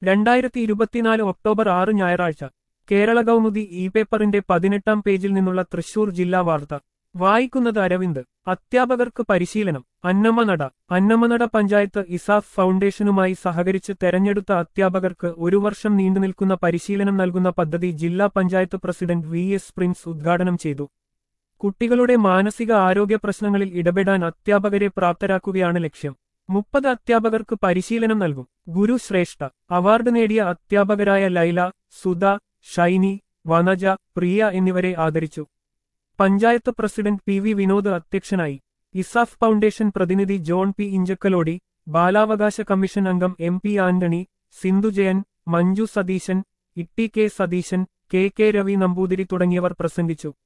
രണ്ടായിരത്തി ഇരുപത്തിനാല് ഒക്ടോബർ ആറ് ഞായറാഴ്ച കേരള കൗമുദി ഇ പേപ്പറിന്റെ പതിനെട്ടാം പേജിൽ നിന്നുള്ള തൃശൂർ ജില്ലാ വാർത്ത വായിക്കുന്നത് അരവിന്ദ് അധ്യാപകർക്ക് പരിശീലനം അന്നമനട അന്നമനട പഞ്ചായത്ത് ഇസാഫ് ഫൗണ്ടേഷനുമായി സഹകരിച്ച് തെരഞ്ഞെടുത്ത അധ്യാപകർക്ക് ഒരു വർഷം നീണ്ടുനിൽക്കുന്ന പരിശീലനം നൽകുന്ന പദ്ധതി ജില്ലാ panchayat president V S Prince ഉദ്ഘാടനം ചെയ്തു കുട്ടികളുടെ മാനസിക ആരോഗ്യ പ്രശ്നങ്ങളിൽ ഇടപെടാൻ അധ്യാപകരെ പ്രാപ്തരാക്കുകയാണ് ലക്ഷ്യം മുപ്പത് അധ്യാപകർക്ക് പരിശീലനം നൽകും ഗുരു ശ്രേഷ്ഠ അവാർഡ് നേടിയ അധ്യാപകരായ ലൈല സുധ ഷൈനി വനജ പ്രിയ എന്നിവരെ ആദരിച്ചു panchayat president P V Vinod അധ്യക്ഷനായി ഇസാഫ് ഫൗണ്ടേഷൻ പ്രതിനിധി ജോൺ പി ഇഞ്ചക്കലോടി ബാലാവകാശ കമ്മീഷൻ അംഗം M P Antony Sindhu Jayan Manju Satheesan Itty K Satheesan K K Ravi Namboothiri തുടങ്ങിയവർ പ്രസംഗിച്ചു